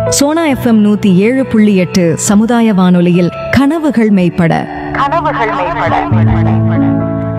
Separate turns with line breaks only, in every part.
Sona FM நூத்தி ஏழு புள்ளி எட்டு சமுதாய வானொலியில் கனவுகள் மெய்ப்பட
கனவுகள் மேம்பட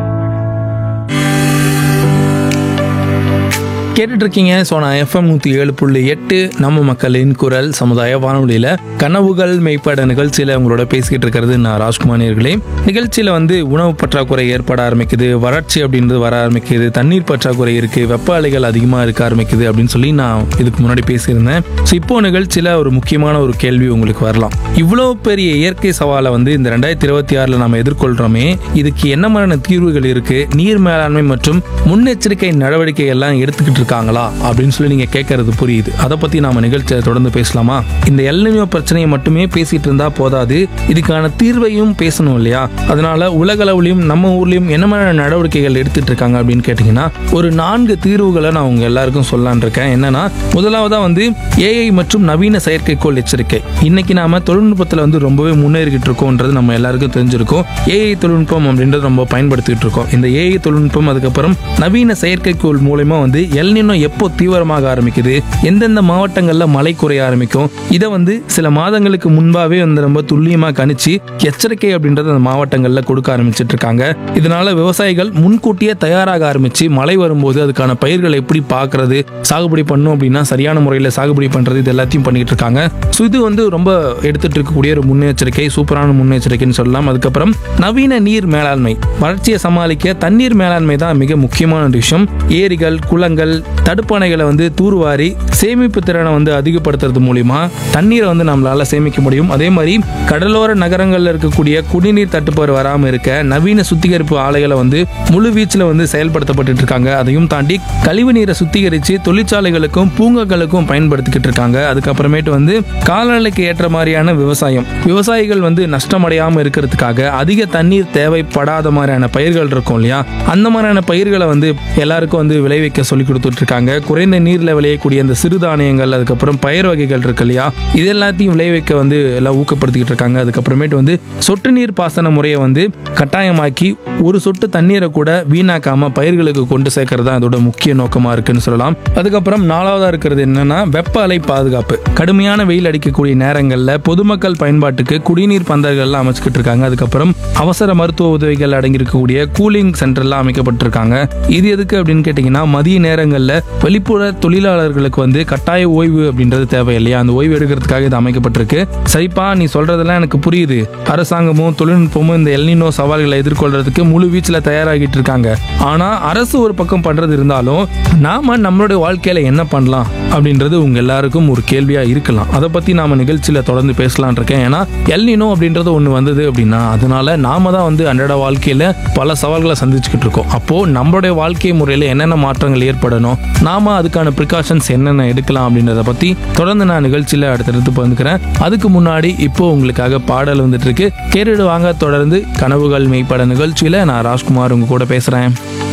கேட்டுட்டு இருக்கீங்க சோனா எஃப்எம் நூற்றி ஏழு புள்ளி எட்டு நம்ம மக்களின் குரல் சமுதாய வானொலியில் கனவுகள் மெய்ப்பட நிகழ்ச்சியில் உங்களோட பேசிக்கிட்டு இருக்கிறது நான் ராஜ்குமார் நேர்களே நிகழ்ச்சியில் வந்து உணவு பற்றாக்குறை ஏற்பட ஆரம்பிக்குது வறட்சி அப்படின்றது வர ஆரம்பிக்குது தண்ணீர் பற்றாக்குறை இருக்குது வெப்ப அலைகள் அதிகமாக இருக்க ஆரம்பிக்குது அப்படின்னு சொல்லி நான் இதுக்கு முன்னாடி பேசியிருந்தேன் ஸோ இப்போ நிகழ்ச்சியில் ஒரு முக்கியமான ஒரு கேள்வி உங்களுக்கு வரலாம் இவ்வளோ பெரிய இயற்கை சவாலை வந்து இந்த ரெண்டாயிரத்தி இருபத்தி ஆறில் நம்ம எதிர்கொள்கிறோமே இதுக்கு என்ன மாதிரியான தீர்வுகள் இருக்குது நீர் மேலாண்மை மற்றும் முன்னெச்சரிக்கை நடவடிக்கை எல்லாம் எடுத்துக்கிட்டு இருக்காங்களா அப்படின்னு சொல்லி நீங்க கேட்கறது புரியுது அதை பத்தி நாம நிகழ்ச்சியை தொடர்ந்து பேசலாமா இந்த எல்நியோ பிரச்சனையை மட்டுமே பேசிட்டு இருந்தா போதாது இதுக்கான தீர்வையும் பேசணும் இல்லையா அதனால உலக அளவுலயும் நம்ம ஊர்லயும் என்ன மாதிரியான நடவடிக்கைகள் எடுத்துட்டு இருக்காங்க அப்படின்னு கேட்டீங்கன்னா ஒரு நான்கு தீர்வுகளை நான் உங்க எல்லாருக்கும் சொல்லலான் இருக்கேன் என்னன்னா முதலாவதா வந்து ஏஐ மற்றும் நவீன செயற்கைக்கோள் எச்சரிக்கை இன்னைக்கு நாம தொழில்நுட்பத்துல வந்து ரொம்பவே முன்னேறிக்கிட்டு இருக்கோம்ன்றது நம்ம எல்லாருக்கும் தெரிஞ்சிருக்கும் ஏஐ தொழில்நுட்பம் அப்படின்றது ரொம்ப பயன்படுத்திட்டு இருக்கோம் இந்த ஏஐ தொழில்நுட்பம் அதுக்கப்புறம் நவீன செயற்கைக்கோள் மூலயமா வந்து எல்நினோ எப்போ தீவிரமாக ஆரம்பிக்குது எந்தெந்த மாவட்டங்கள்ல மழை குறைய ஆரம்பிக்கும் இதை வந்து சில மாதங்களுக்கு முன்பாவே வந்து ரொம்ப துல்லியமா கணிச்சு எச்சரிக்கை அப்படின்றத அந்த மாவட்டங்கள்ல கொடுக்க ஆரம்பிச்சிட்டு இருக்காங்க இதனால விவசாயிகள் முன்கூட்டியே தயாராக ஆரம்பிச்சு மழை வரும்போது அதுக்கான பயிர்களை எப்படி பார்க்கறது சாகுபடி பண்ணும் அப்படின்னா சரியான முறையில் சாகுபடி பண்றது இது எல்லாத்தையும் பண்ணிட்டு இருக்காங்க ஸோ இது வந்து ரொம்ப எடுத்துட்டு இருக்கக்கூடிய ஒரு முன்னெச்சரிக்கை சூப்பரான முன்னெச்சரிக்கைன்னு சொல்லலாம் அதுக்கப்புறம் நவீன நீர் மேலாண்மை வறட்சியை சமாளிக்க தண்ணீர் மேலாண்மை தான் மிக முக்கியமான ஒரு விஷயம் ஏரிகள் குளங்கள் தடுப்பணைகளை வந்து தூர்வாரி சேமிப்பு திறனை வந்து அதிகப்படுத்துறது மூலியமா தண்ணீரை வந்து நம்மளால சேமிக்க முடியும் அதே மாதிரி கடலோர நகரங்கள்ல இருக்கக்கூடிய குடிநீர் தட்டுப்பாடு வராம இருக்க நவீன சுத்திகரிப்பு ஆலைகளை வந்து முழு வீச்சில் வந்து செயல்படுத்தப்பட்டு இருக்காங்க அதையும் தாண்டி கழிவு நீரை சுத்திகரித்து தொழிற்சாலைகளுக்கும் பூங்காக்களுக்கும் பயன்படுத்திக்கிட்டு இருக்காங்க அதுக்கப்புறமேட்டு வந்து காலநிலைக்கு ஏற்ற மாதிரியான விவசாயம் விவசாயிகள் வந்து நஷ்டமடையாம இருக்கிறதுக்காக அதிக தண்ணீர் தேவைப்படாத மாதிரியான பயிர்கள் இருக்கும் இல்லையா அந்த மாதிரியான பயிர்களை வந்து எல்லாருக்கும் வந்து விளைவிக்க சொல்லி கொடுத்துட்டு இருக்காங்க குறைந்த நீர்ல விளையக்கூடிய அந்த சிறுதானியங்கள் அதுக்கப்புறம் பயிர் வகைகள் இருக்கு இல்லையா இது எல்லாத்தையும் விளைவிக்க வந்து எல்லாம் ஊக்கப்படுத்திக்கிட்டு இருக்காங்க அதுக்கப்புறமேட்டு வந்து சொட்டு நீர் பாசன முறையை வந்து கட்டாயமாக்கி ஒரு சொட்டு தண்ணீரை கூட வீணாக்காம பயிர்களுக்கு கொண்டு சேர்க்கறது தான் அதோட முக்கிய நோக்கமா இருக்குன்னு சொல்லலாம் அதுக்கப்புறம் நாலாவதா இருக்கிறது என்னன்னா வெப்ப அலை பாதுகாப்பு கடுமையான வெயில் அடிக்கக்கூடிய நேரங்களில் பொதுமக்கள் பயன்பாட்டுக்கு குடிநீர் பந்தல்கள்லாம் அமைச்சுக்கிட்டு இருக்காங்க அதுக்கப்புறம் அவசர மருத்துவ உதவிகள் அடங்கியிருக்கக்கூடிய கூலிங் சென்டர்லாம் அமைக்கப்பட்டிருக்காங்க இது எதுக்கு அப்படின்னு கேட்டிங்கன்னா மதிய நேரங்களில் வெளிப்புற தொழிலாளர்களுக்கு வந்து கட்டாய ஓய்வு அப்படின்றது தேவை இல்லையா அந்த ஓய்வு எடுக்கிறதுக்காக இது அமைக்கப்பட்டிருக்கு சரிப்பா நீ சொல்றதெல்லாம் எனக்கு புரியுது அரசாங்கமும் தொழில்நுட்பமும் இந்த எல்னினோ சவால்களை எதிர்கொள்றதுக்கு முழு வீச்சில் தயாராகிட்டு இருக்காங்க ஆனா அரசு ஒரு பக்கம் பண்றது இருந்தாலும் நாம நம்மளுடைய வாழ்க்கையில என்ன பண்ணலாம் அப்படின்றது உங்க எல்லாருக்கும் ஒரு கேள்வியா இருக்கலாம் அதை பத்தி நாம நிகழ்ச்சியில தொடர்ந்து பேசலாம்னு இருக்கேன் ஏன்னா எல்னினோ அப்படின்றது ஒண்ணு வந்தது அப்படின்னா அதனால நாம தான் வந்து அன்றாட வாழ்க்கையில பல சவால்களை சந்திச்சுக்கிட்டு இருக்கோம் அப்போ நம்மளுடைய வாழ்க்கை முறையில என்னென்ன மாற்றங்கள் ஏற்படணும் நாம அதுக்கான ப்ரிகாஷன்ஸ் என்னென்ன எடுக்கலாம் அப்படின்றத பத்தி தொடர்ந்து நான் நிகழ்ச்சியில அடுத்தடுத்து பகிர்ந்துக்கிறேன் அதுக்கு முன்னாடி இப்போ உங்களுக்காக பாடல் வந்துட்டு இருக்கு கேட்டுட்டு வாங்க தொடர்ந்து கனவுகள் மெய்ப்பட நிகழ்ச்சியில நான் ராஜ்குமார் உங்க கூட பேசுறேன்